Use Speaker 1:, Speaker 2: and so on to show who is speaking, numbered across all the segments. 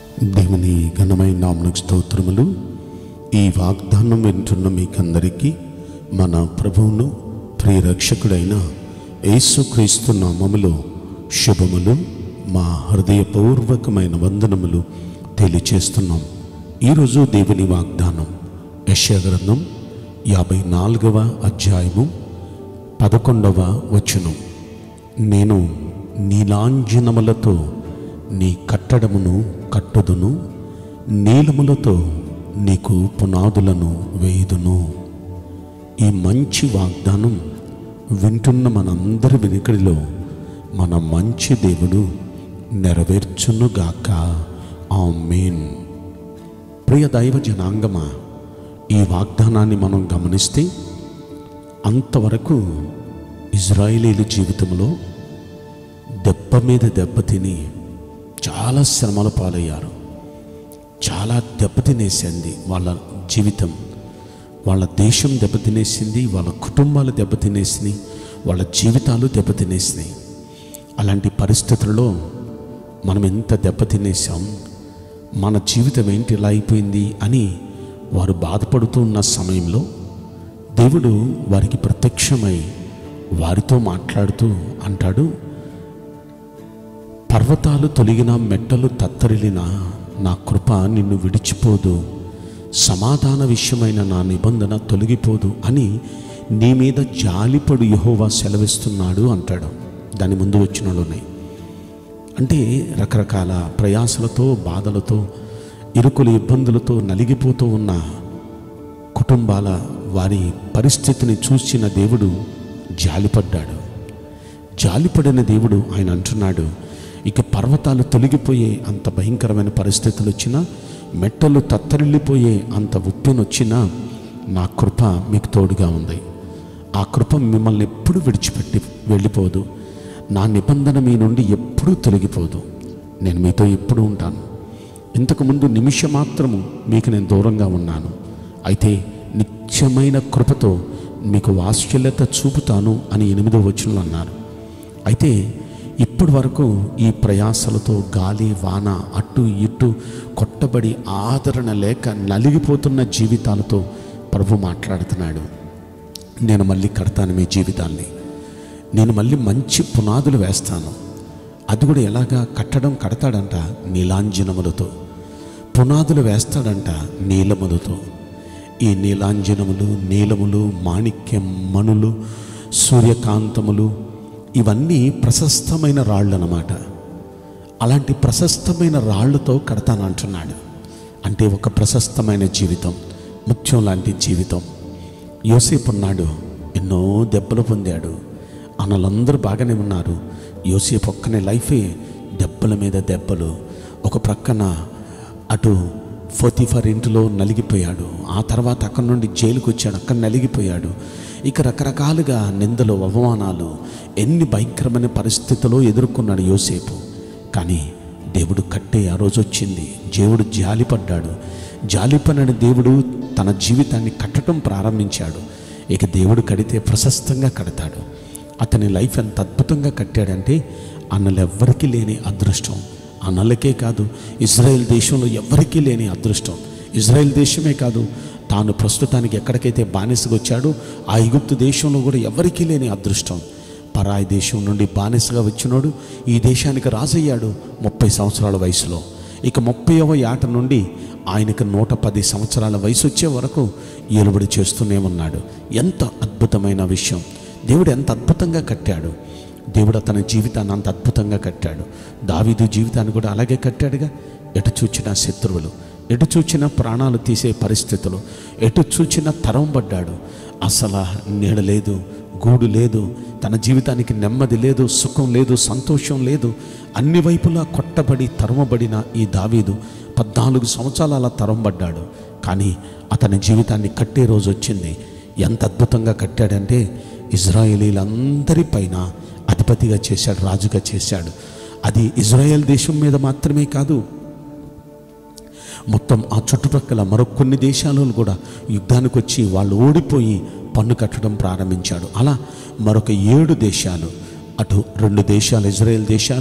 Speaker 1: దేవుని ఘనమైన నామకు స్తోత్రములు ఈ వాగ్దానం వింటున్న మీకందరికీ మన ప్రభువును ప్రియరక్షకుడైన యేసుక్రీస్తు నామములో శుభములు మా హృదయపూర్వకమైన వందనములు తెలియచేస్తున్నాం ఈరోజు దేవుని వాగ్దానం యశగ్రంథం యాభై నాలుగవ అధ్యాయము పదకొండవ వచనం నేను నీలాంజనములతో నీ కట్టడమును కట్టుదును నీలములతో నీకు పునాదులను వేయుదును ఈ మంచి వాగ్దానం వింటున్న మనందరి వెనుకడిలో మన మంచి దేవుడు నెరవేర్చునుగాక ఆమేన్ ప్రియ దైవ జనాంగమా ఈ వాగ్దానాన్ని మనం గమనిస్తే అంతవరకు ఇజ్రాయేలీల జీవితంలో దెబ్బ మీద దెబ్బ తిని చాలా శ్రమల పాలయ్యారు చాలా దెబ్బతినేసింది వాళ్ళ జీవితం వాళ్ళ దేశం దెబ్బతినేసింది వాళ్ళ కుటుంబాలు దెబ్బతినేసినాయి వాళ్ళ జీవితాలు దెబ్బతినేసినాయి అలాంటి పరిస్థితుల్లో మనం ఎంత దెబ్బతినేసాం మన జీవితం ఏంటి ఇలా అయిపోయింది అని వారు బాధపడుతూ ఉన్న సమయంలో దేవుడు వారికి ప్రత్యక్షమై వారితో మాట్లాడుతూ అంటాడు పర్వతాలు తొలగిన మెట్టలు తత్తరిలిన నా కృప నిన్ను విడిచిపోదు సమాధాన విషయమైన నా నిబంధన తొలగిపోదు అని నీ మీద జాలిపడు యహోవా సెలవిస్తున్నాడు అంటాడు దాని ముందు వచ్చినలోనే అంటే రకరకాల ప్రయాసలతో బాధలతో ఇరుకుల ఇబ్బందులతో నలిగిపోతూ ఉన్న కుటుంబాల వారి పరిస్థితిని చూసిన దేవుడు జాలిపడ్డాడు జాలిపడిన దేవుడు ఆయన అంటున్నాడు ఇక పర్వతాలు తొలగిపోయే అంత భయంకరమైన పరిస్థితులు వచ్చినా మెట్టలు తత్తరిల్లిపోయే అంత ఉప్పెనొచ్చినా నా కృప మీకు తోడుగా ఉంది ఆ కృప మిమ్మల్ని ఎప్పుడు విడిచిపెట్టి వెళ్ళిపోదు నా నిబంధన మీ నుండి ఎప్పుడూ తొలగిపోదు నేను మీతో ఎప్పుడు ఉంటాను ఇంతకుముందు నిమిషం మాత్రము మీకు నేను దూరంగా ఉన్నాను అయితే నిత్యమైన కృపతో మీకు వాత్సల్యత చూపుతాను అని ఎనిమిదో వచనంలో అన్నారు అయితే ఇప్పటి వరకు ఈ ప్రయాసలతో గాలి వాన అటు ఇటు కొట్టబడి ఆదరణ లేక నలిగిపోతున్న జీవితాలతో ప్రభు మాట్లాడుతున్నాడు నేను మళ్ళీ కడతాను మీ జీవితాన్ని నేను మళ్ళీ మంచి పునాదులు వేస్తాను అది కూడా ఎలాగా కట్టడం కడతాడంట నీలాంజనములతో పునాదులు వేస్తాడంట నీలములతో ఈ నీలాంజనములు నీలములు మాణిక్యం మణులు సూర్యకాంతములు ఇవన్నీ ప్రశస్తమైన రాళ్ళు అన్నమాట అలాంటి ప్రశస్తమైన రాళ్లతో కడతానంటున్నాడు అంటే ఒక ప్రశస్తమైన జీవితం ముత్యం లాంటి జీవితం యోసేపు ఉన్నాడు ఎన్నో దెబ్బలు పొందాడు అన్నలందరూ బాగానే ఉన్నారు యోసేపు ఒక్కనే లైఫే దెబ్బల మీద దెబ్బలు ఒక ప్రక్కన అటు ఫోతిఫర్ ఇంటిలో నలిగిపోయాడు ఆ తర్వాత అక్కడి నుండి జైలుకు వచ్చాడు అక్కడ నలిగిపోయాడు ఇక రకరకాలుగా నిందలు అవమానాలు ఎన్ని భయంకరమైన పరిస్థితుల్లో ఎదుర్కొన్నాడు యోసేపు కానీ దేవుడు కట్టే ఆ రోజు వచ్చింది దేవుడు జాలిపడ్డాడు జాలిపడిన దేవుడు తన జీవితాన్ని కట్టడం ప్రారంభించాడు ఇక దేవుడు కడితే ప్రశస్తంగా కడతాడు అతని లైఫ్ ఎంత అద్భుతంగా కట్టాడంటే అన్నలు ఎవ్వరికీ లేని అదృష్టం అన్నలకే కాదు ఇజ్రాయెల్ దేశంలో ఎవ్వరికీ లేని అదృష్టం ఇజ్రాయెల్ దేశమే కాదు తాను ప్రస్తుతానికి ఎక్కడికైతే బానిసగా వచ్చాడో ఆ ఎగుప్తు దేశంలో కూడా ఎవరికీ లేని అదృష్టం పరాయి దేశం నుండి బానిసగా వచ్చినోడు ఈ దేశానికి రాజయ్యాడు ముప్పై సంవత్సరాల వయసులో ఇక ముప్పైవ ఏట నుండి ఆయనకు నూట పది సంవత్సరాల వయసు వచ్చే వరకు ఏలుబడి చేస్తూనే ఉన్నాడు ఎంత అద్భుతమైన విషయం దేవుడు ఎంత అద్భుతంగా కట్టాడు దేవుడు అతని జీవితాన్ని అంత అద్భుతంగా కట్టాడు దావీదు జీవితాన్ని కూడా అలాగే కట్టాడుగా ఎటు చూచిన శత్రువులు ఎటు చూచిన ప్రాణాలు తీసే పరిస్థితులు ఎటు చూచిన తరం పడ్డాడు అసలు నీడ లేదు గూడు లేదు తన జీవితానికి నెమ్మది లేదు సుఖం లేదు సంతోషం లేదు అన్ని వైపులా కొట్టబడి తరమబడిన ఈ దావీదు పద్నాలుగు సంవత్సరాలు అలా తరంబడ్డాడు కానీ అతని జీవితాన్ని కట్టే రోజు వచ్చింది ఎంత అద్భుతంగా కట్టాడంటే ఇజ్రాయేలీలందరిపైన అధిపతిగా చేశాడు రాజుగా చేశాడు అది ఇజ్రాయెల్ దేశం మీద మాత్రమే కాదు మొత్తం ఆ చుట్టుపక్కల మరొక కొన్ని దేశాలలో కూడా యుద్ధానికి వచ్చి వాళ్ళు ఓడిపోయి పన్ను కట్టడం ప్రారంభించాడు అలా మరొక ఏడు దేశాలు అటు రెండు దేశాలు ఇజ్రాయెల్ దేశాలు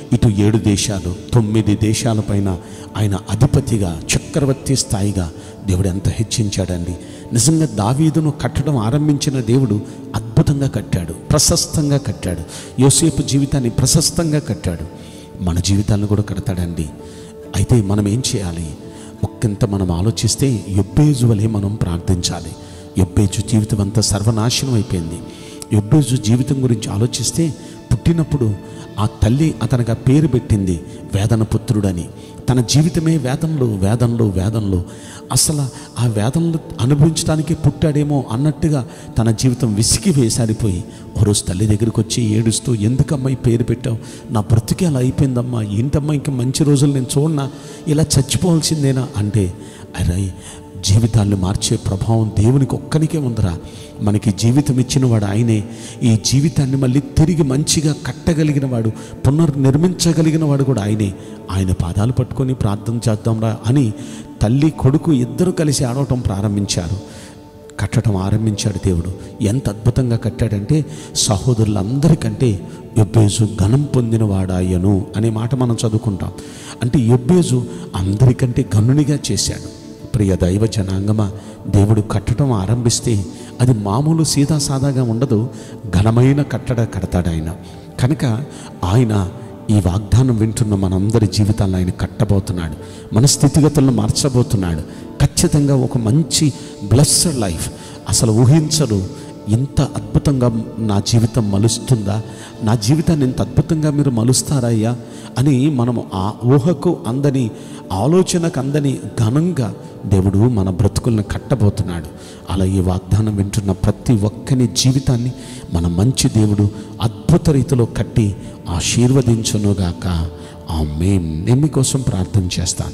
Speaker 1: ఇటు ఏడు దేశాలు తొమ్మిది దేశాలపైన ఆయన అధిపతిగా చక్రవర్తి స్థాయిగా దేవుడు ఎంత హెచ్చించాడండి నిజంగా దావీదును కట్టడం ఆరంభించిన దేవుడు అద్భుతంగా కట్టాడు ప్రశస్తంగా కట్టాడు యోసేపు జీవితాన్ని ప్రశస్తంగా కట్టాడు మన జీవితాలను కూడా కడతాడండి అయితే మనం ఏం చేయాలి ఒక్కంత మనం ఆలోచిస్తే యొబ్బేజు వలె మనం ప్రార్థించాలి యొబ్బేజు జీవితం అంతా సర్వనాశనం అయిపోయింది యొబ్బేజు జీవితం గురించి ఆలోచిస్తే పుట్టినప్పుడు ఆ తల్లి అతనికి ఆ పేరు పెట్టింది వేదన పుత్రుడని తన జీవితమే వేదంలో వేదంలో వేదంలో అసలు ఆ వేదనలు అనుభవించడానికి పుట్టాడేమో అన్నట్టుగా తన జీవితం విసిగి వేసారిపోయి ఓ రోజు తల్లి దగ్గరికి వచ్చి ఏడుస్తూ ఎందుకమ్మా ఈ పేరు పెట్టావు నా బ్రతికే అలా అయిపోయిందమ్మా ఏంటమ్మా ఇంకా మంచి రోజులు నేను చూడనా ఇలా చచ్చిపోవాల్సిందేనా అంటే అరే జీవితాన్ని మార్చే ప్రభావం దేవునికి ఒక్కనికే ఉందిరా మనకి జీవితం ఇచ్చిన వాడు ఆయనే ఈ జీవితాన్ని మళ్ళీ తిరిగి మంచిగా కట్టగలిగిన వాడు పునర్నిర్మించగలిగిన వాడు కూడా ఆయనే ఆయన పాదాలు పట్టుకొని ప్రార్థన చేద్దాంరా అని తల్లి కొడుకు ఇద్దరు కలిసి ఆడవటం ప్రారంభించారు కట్టడం ఆరంభించాడు దేవుడు ఎంత అద్భుతంగా కట్టాడంటే సహోదరులందరికంటే యొబ్బేజు ఘనం పొందినవాడాయను అనే మాట మనం చదువుకుంటాం అంటే యొబ్బేజు అందరికంటే గనునిగా చేశాడు ప్రియ దైవ జనాంగమా దేవుడు కట్టడం ఆరంభిస్తే అది మామూలు సీదాసాదాగా ఉండదు ఘనమైన కట్టడ కడతాడు ఆయన కనుక ఆయన ఈ వాగ్దానం వింటున్న మనందరి జీవితాలను ఆయన కట్టబోతున్నాడు మన స్థితిగతులను మార్చబోతున్నాడు ఖచ్చితంగా ఒక మంచి బ్లెస్సడ్ లైఫ్ అసలు ఊహించరు ఇంత అద్భుతంగా నా జీవితం మలుస్తుందా నా జీవితాన్ని ఇంత అద్భుతంగా మీరు మలుస్తారయ్యా అని మనము ఆ ఊహకు అందని ఆలోచనకు అందని ఘనంగా దేవుడు మన బ్రతుకులను కట్టబోతున్నాడు అలా ఈ వాగ్దానం వింటున్న ప్రతి ఒక్కని జీవితాన్ని మన మంచి దేవుడు అద్భుత రీతిలో కట్టి ఆశీర్వదించునుగాక ఆ మేం నేను మీకోసం ప్రార్థన చేస్తాను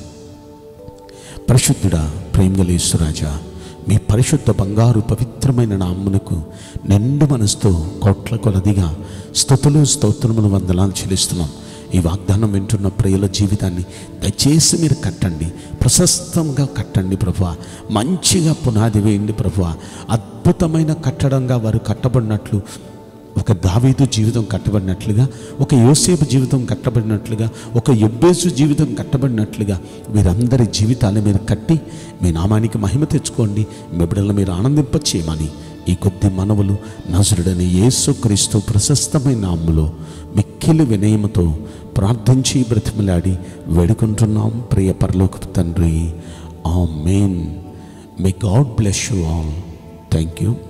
Speaker 1: పరిశుద్ధుడా ప్రేమగలేశ్వరాజా మీ పరిశుద్ధ బంగారు పవిత్రమైన నామ్మునకు నిండు మనసుతో కోట్ల కొలదిగా స్థుతులు స్తోత్రములు వందనాలు చెల్లిస్తున్నాం ఈ వాగ్దానం వింటున్న ప్రియుల జీవితాన్ని దయచేసి మీరు కట్టండి ప్రశస్తంగా కట్టండి ప్రభు మంచిగా పునాది వేయండి ప్రభు అద్భుతమైన కట్టడంగా వారు కట్టబడినట్లు ఒక దావీదు జీవితం కట్టబడినట్లుగా ఒక యోసేపు జీవితం కట్టబడినట్లుగా ఒక యొబ్బేసు జీవితం కట్టబడినట్లుగా వీరందరి జీవితాలు మీరు కట్టి మీ నామానికి మహిమ తెచ్చుకోండి మీ బిడ్డలను మీరు ఆనందింపచేయమని ఈ కొద్ది మనవులు నజరుడని యేసుక్రీస్తు ప్రశస్తమైన నామములో మిక్కిలి వినయముతో ప్రార్థించి బ్రతిమలాడి వేడుకుంటున్నాం ప్రియ పరలోకపు తండ్రి amen may God bless you all thank you